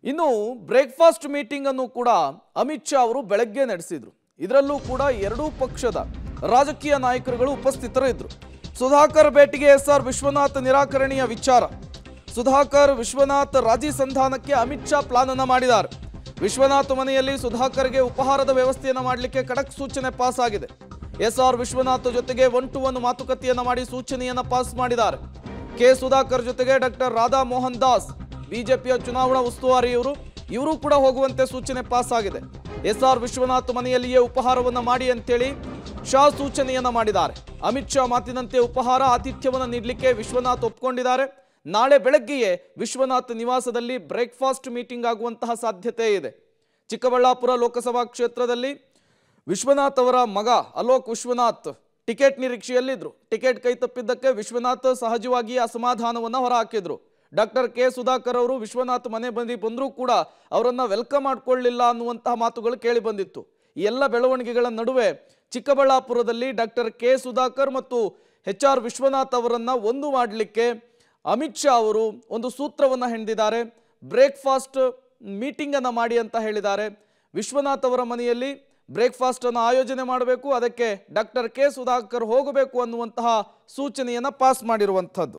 ಇನ್ನು breakfast meeting ಅನ್ನು ಕೂಡ ಅಮಿತ್ ಶಾ ಅವರು ಬೆಳಗ್ಗೆ ನಡೆಸಿದ್ರು ಇದರಲ್ಲೂ ಕೂಡ ಎರಡೂ ಪಕ್ಷದ ರಾಜಕೀಯ ನಾಯಕರುಗಳು ಉಪಸ್ಥಿತರಿದ್ದರು ಸುಧಾಕರ್ ಭೇಟಿಗೆ ಎಸ್ ಆರ್ ವಿಶ್ವನಾಥ್ ನಿರಾಕರಣೆಯ ವಿಚಾರ ಸುಧಾಕರ್ ವಿಶ್ವನಾಥ್ ರಾಜಿ ಸಂಧಾನಕ್ಕೆ ಅಮಿತ್ ಶಾ ಪ್ಲಾನ್ ಅನ್ನ ಮಾಡಿದ್ದಾರೆ ವಿಶ್ವನಾಥ್ ಮನೆಯಲ್ಲಿ ಸುಧಾಕರ್ಗೆ ಉಪಹಾರದ ವ್ಯವಸ್ಥೆಯನ್ನು ಮಾಡಲಿಕ್ಕೆ ಖಡಕ್ ಸೂಚನೆ ಪಾಸ್ ಆಗಿದೆ ಎಸ್ ಆರ್ ವಿಶ್ವನಾಥ್ ಜೊತೆಗೆ ಒನ್ ಟು ಒನ್ ಮಾತುಕತೆಯನ್ನ ಮಾಡಿ ಸೂಚನೆಯನ್ನ ಪಾಸ್ ಮಾಡಿದ್ದಾರೆ ಕೆ ಸುಧಾಕರ್ ಜೊತೆಗೆ ಡಾಕ್ಟರ್ ರಾಧಾ ಮೋಹನ್ ದಾಸ್ ಬಿಜೆಪಿಯ ಚುನಾವಣಾ ಉಸ್ತುವಾರಿ ಇವರು ಇವರು ಕೂಡ ಹೋಗುವಂತೆ ಸೂಚನೆ ಪಾಸ್ ಆಗಿದೆ ಎಸ್ ಆರ್ ವಿಶ್ವನಾಥ್ ಮನೆಯಲ್ಲಿಯೇ ಉಪಹಾರವನ್ನ ಮಾಡಿ ಅಂತೇಳಿ ಶಾ ಸೂಚನೆಯನ್ನ ಮಾಡಿದ್ದಾರೆ ಅಮಿತ್ ಶಾ ಮಾತಿನಂತೆ ಉಪಹಾರ ಆತಿಥ್ಯವನ್ನ ನೀಡಲಿಕ್ಕೆ ವಿಶ್ವನಾಥ್ ಒಪ್ಕೊಂಡಿದ್ದಾರೆ ನಾಳೆ ಬೆಳಗ್ಗೆಯೇ ವಿಶ್ವನಾಥ್ ನಿವಾಸದಲ್ಲಿ ಬ್ರೇಕ್ಫಾಸ್ಟ್ ಮೀಟಿಂಗ್ ಆಗುವಂತಹ ಸಾಧ್ಯತೆ ಇದೆ ಚಿಕ್ಕಬಳ್ಳಾಪುರ ಲೋಕಸಭಾ ಕ್ಷೇತ್ರದಲ್ಲಿ ವಿಶ್ವನಾಥ್ ಅವರ ಮಗ ಅಲೋಕ್ ವಿಶ್ವನಾಥ್ ಟಿಕೆಟ್ ನಿರೀಕ್ಷೆಯಲ್ಲಿದ್ದರು ಟಿಕೆಟ್ ಕೈ ತಪ್ಪಿದ್ದಕ್ಕೆ ವಿಶ್ವನಾಥ್ ಸಹಜವಾಗಿ ಅಸಮಾಧಾನವನ್ನು ಹೊರಹಾಕಿದ್ರು ಡಾಕ್ಟರ್ ಕೆ ಸುಧಾಕರ್ ಅವರು ವಿಶ್ವನಾಥ್ ಮನೆ ಬಂದು ಬಂದರೂ ಕೂಡ ಅವರನ್ನ ವೆಲ್ಕಮ್ ಮಾಡ್ಕೊಳ್ಳಿಲ್ಲ ಅನ್ನುವಂತಹ ಮಾತುಗಳು ಕೇಳಿ ಬಂದಿತ್ತು ಈ ಎಲ್ಲ ಬೆಳವಣಿಗೆಗಳ ನಡುವೆ ಚಿಕ್ಕಬಳ್ಳಾಪುರದಲ್ಲಿ ಡಾಕ್ಟರ್ ಕೆ ಸುಧಾಕರ್ ಮತ್ತು ಎಚ್ ಆರ್ ವಿಶ್ವನಾಥ್ ಅವರನ್ನ ಒಂದು ಮಾಡಲಿಕ್ಕೆ ಅಮಿತ್ ಶಾ ಅವರು ಒಂದು ಸೂತ್ರವನ್ನು ಹೆಣೆದಿದ್ದಾರೆ ಬ್ರೇಕ್ಫಾಸ್ಟ್ ಮೀಟಿಂಗ್ ಅನ್ನ ಮಾಡಿ ಅಂತ ಹೇಳಿದ್ದಾರೆ ವಿಶ್ವನಾಥ್ ಅವರ ಮನೆಯಲ್ಲಿ ಬ್ರೇಕ್ಫಾಸ್ಟ್ ಅನ್ನು ಆಯೋಜನೆ ಮಾಡಬೇಕು ಅದಕ್ಕೆ ಡಾಕ್ಟರ್ ಕೆ ಸುಧಾಕರ್ ಹೋಗಬೇಕು ಅನ್ನುವಂತಹ ಸೂಚನೆಯನ್ನ ಪಾಸ್ ಮಾಡಿರುವಂಥದ್ದು